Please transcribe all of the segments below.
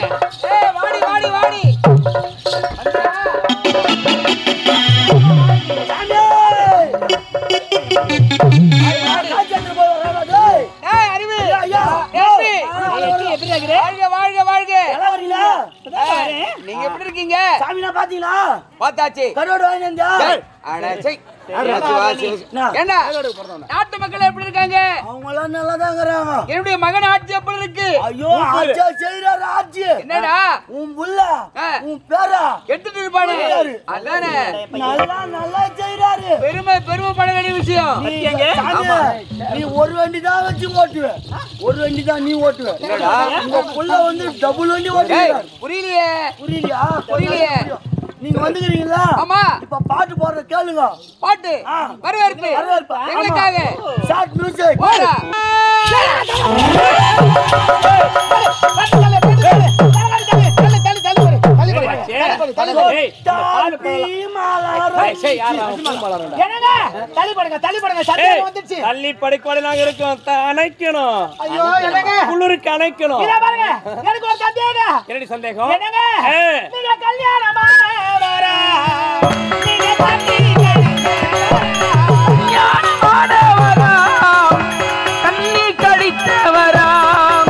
ஏய் வாடி வாடி வாடி ஏய் அறிவு எப்படி எப்படி இருக்கிற வாழ்க வாழ்க வாழ்க ஏய், நீங்க எப்படி இருக்கீங்க சாமினா பாத்தீங்களா பார்த்தாச்சு கருவாடு வாங்கி வந்தா ஏய், அட, சை. வாசி, வாசி, வாசி. என்ன நாட்டு மக்கள் எப்படி இருக்காங்க அவங்க எல்லாம் நல்லா தான் இருக்கிறாங்க என்னுடைய மகன் ஆட்சி எப்படி இருக்கு ஐயோ ஆட்சியா செய்யறாரு ஆட்சி என்னடா உன் புள்ள ஆ. உன் பேரா எடுத்துட்டு இருப்பானே அதானே நல்லா நல்லா செய்யறாரு பெருமை பெருமை பட வேண்டிய விஷயம் நீ சாமி, நீ ஒரு வண்டி தான் வச்சு ஓட்டுவ ஒரு வண்டி தான் நீ ஓட்டுவ உங்க புள்ள வந்து டபுள் வண்டி ஏய், ஓட்டுவ புரியலையே புரியலையா புரியலையே. நீங்க வந்துக்கிறீங்களா ஆமா இப்ப பாட்டு போடுற கேளுங்க பாட்டு ஆ. வரவேற்பு வரவேற்பு. ஆமா. எங்களுக்காக ஷார்ட் மியூசிக் போடா தள்ளி படுக்கொடையாக இருக்கும் த- அணைக்கணும் ஐயோ என்னங்க குளிருக்கு அணைக்கணும் இதோ பாருங்க எனக்கு ஒரு சந்தேகம் என்னடி சந்தேகம் என்னங்க ஏ, நீங்க கல்யாணமானவரா நீங்க கட்டி கண்ணி கழித்தவராம்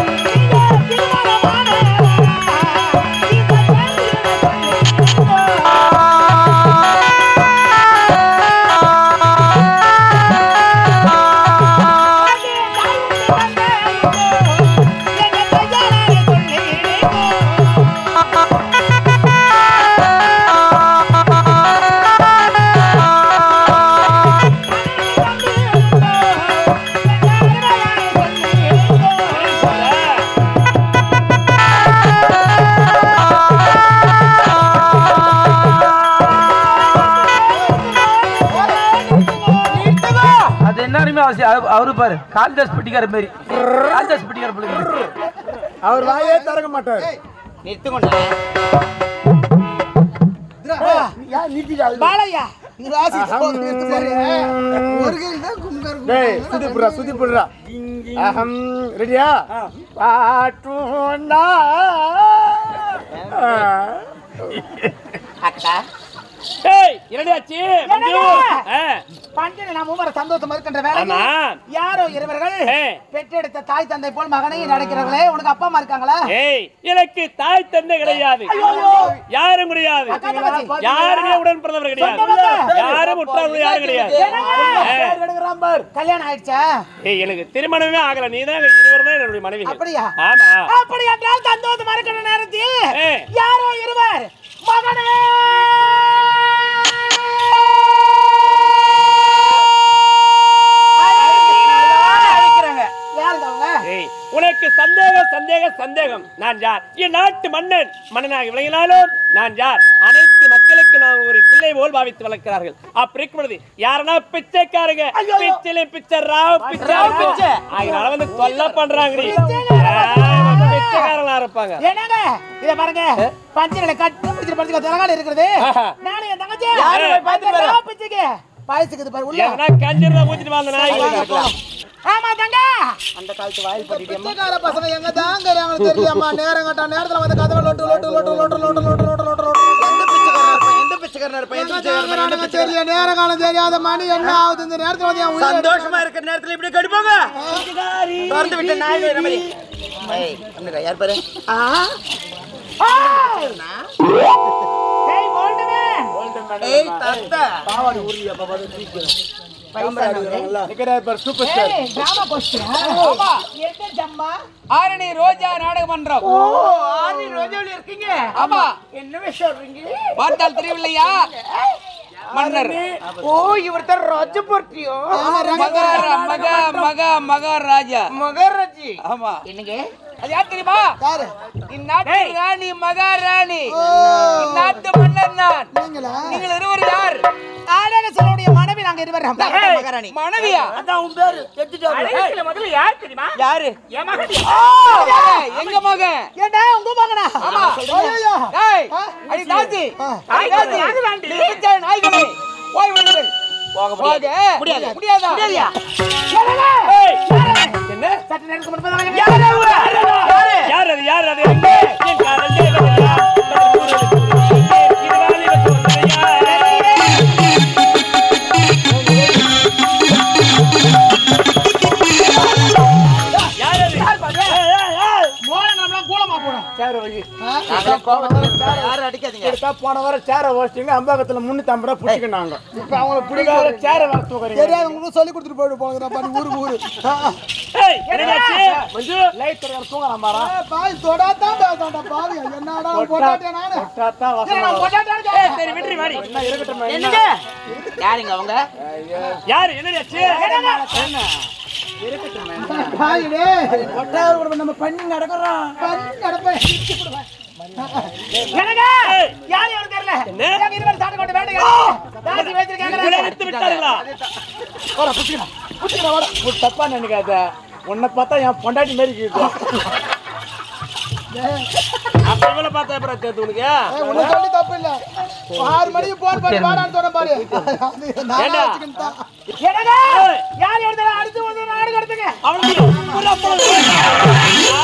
அது என்ன அருமையா அவசியம் அவ- அவரு பாரு காளிதாஸ் பெட்டிக்கார மாதிரி காளிதாஸ் பெட்டிக்கார பிள்ளைங்க அவர் வாயே திறக்க மாட்டார் பாலையா டேய் சுதி புடுறா சுதி புடுறா அஹம் ரெடியா பாட்டுண்டா ஏய், என்னடியாச்சு மஞ்சு? ஆ, பஞ்சனை நாம் மூவர சந்தோஷம் இருக்கின்ற வேலை ஆமா. யாரோ இருவர்கள் ஏ. பெற்றெடுத்த தாய் தந்தை போல் மகனையும் நடக்கிறார்களே உனக்கு அப்பா அம்மா இருக்காங்களா ஏய், எனக்கு தாய் தந்தை கிடையாது யாரும் கிடையாது யாருமே உடன் பிறந்தவர் கிடையாது யாரும் உற்றார்கள் யாரும் கிடையாது ஏ, கல்யாணம் ஆயிடுச்சா ஏய், எனக்கு திருமணமே ஆகல நீ தான் இருவர் தான் என்னுடைய மனைவி அப்படியா? ஆமா அப்படி என்றால் சந்தோஷமா இருக்கிற நேரத்தில் ஏ. யாரோ இருவர் மகனே அழைக்கிறாங்க யாருங்க அவங்க ஏய், உனக்கு சந்தேகம் சந்தேகம் சந்தேகம் நான் யார் என் நாட்டு மன்னன் மன்னனாக விளங்கினாலும் நான் யார் அனைத்து மக்களுக்கு நான் ஒரு பிள்ளை போல் பாவித்து வளர்க்கிறார்கள் அப்படி இருக்கும் பொழுது யாருன்னா பிச்சைக்காரங்க பிச்சையில பிச்சை ராவ் பிச்சை பிச்சை அதனால வந்து தொல்லை பண்றாங்க பிச்சைக்காரங்களா இருப்பாங்க என்னங்க இத பாருங்க பஞ்சனில கட்டு பிடிச்சிட்டு படுத்துக்க திறகால இருக்கிறது ஆஹா. நானும் என் தங்கச்சி யாரு போய் பார்த்துட்டு வரா? பிச்சுக்கு பாயசுக்கு பாரு உள்ள எதனா கஞ்சிரு தான் ஊத்திட்டு வந்த நாய் ஆமா தங்க பிச்சைக்கார பசங்க எங்க தாங்கிறாங்க தெரியலையாம்மா நேரம் கட்ட நேரத்துல வந்து கதவை லொட்டு லொட்டு லொட்டு லொட்டு லொட்டு லொட்டு லொட்டு லொட்டு லொட்டு எந்த பிச்சைக்காரன் எந்த பிச்சைக்காரன் எந்த பிச்சைக்காரன் தெரியல நேரம் காலம் தெரியாத மணி என்ன ஆகுது இந்த நேரத்துல வந்து என் உயிரை சந்தோஷமா இருக்கிற நேரத்துல இப்படி கடிப்பாங்க திறந்து விட்ட நாய் வேற மாதிரி ஏய் அண்ணா யார் பாரு ஏய் ஓல்டுமே ஏய் தாத்தா சூப்பர் ஏய் டிராமா கோஸ்டியா ஆமா என்ன ஜம்மா ஆரணி ரோஜா நாடக மன்றம் ஓ ஆரி ரோஜாவில இருக்கீங்க ஆமா என்ன விஷயம் இருக்கீங்க பார்த்தால் தெரியவில்லையா மன்னர் ஓ இவர் தான் ராஜபூர்த்தியோ மகாரா மகா மகா மகாராஜா மகாராஜி ஆமா என்னங்க அது யார் தெரியுமா இந்நாட்டு ராணி மகாராணி இந்நாட்டு மன்னர் நான் நீங்கள் இருவர் யார் ஆடகசனுடைய மனைவி நாங்க இருவரும் மகாராணி மனைவியா அதான் உன் பேரு செத்துட்டாரு முதல்ல யார் தெரியுமா யாரு என் மகன் ஏய், எங்க மகன் ஏண்டா உங்க மகனா ஆமா ஐயோ ஏய் அடி தாச்சி அடி தாச்சி நீ பிச்சை நாய்களே போய் விடுங்கள் போக முடியாது முடியாதா முடியாதா என்ன சற்று நேரத்துக்கு முன்பு யார் அது யார் அது எங்க? என் காதல் வை நாங்களே கோபத்துல இருக்கோம். யாரும் அடிக்காதீங்க எடுத்தா போன வாரம் சேரை வச்சிட்டீங்க அம்பாக்கத்துல முன்னூத்தி ஐம்பது ரூபா பிடிச்சிக்கினாங்க இப்ப அவங்களுக்கு பிடிக்காத சேரை வர தூக்குறீங்க தெரியாதவங்களுக்கு சொல்லி கொடுத்துட்டு போயிட்டு போங்க பண்ணி ஊருக்கு ஊரு ஏய், என்னடாச்சு? மஞ்சு லைட் தர தூங்கலாம் பாரா பாய் தொடாதான் பேசாண்டா பாவி என்னடா போட்டாட்டியா நானு தாத்தா வசனம் ஏய், சரி விட்டுரு வாடி என்ன இருக்கட்டும் என்ன என்னங்க யாருங்க அவங்க யாரு என்னடாச்சு பாய் டே ஒட்டாவது கூட நம்ம பண்ணி நடக்கிறோம் பண்ணி நடப்பேன் என்னங்க ஏய், யார் யாரும் தெரியல என்ன? எனக்கு இருவர் சாட்டை கொண்டு வேண்டுங்க தாசி வச்சிருக்காங்க விளைவித்து விட்டார்களா ஒரு தப்பா நினைக்காத உன்னை பார்த்தா என் பொண்டாட்டி மாதிரி இருக்குது அப்ப இவளை பார்த்தா அப்புறம் தேத்து உனக்கு உன்னை சொல்லி தப்பு இல்ல ஆறு மணிக்கு போன் பண்ணி வாடான்னு சொன்ன பாரு அது நான் ஏண்டா? வச்சுக்கிட்டு தான். என்னங்க யார் யாரும் தெரியல அடுத்து வந்து நாடு கடத்துங்க அவளுக்கு ஒரு அப்பளம்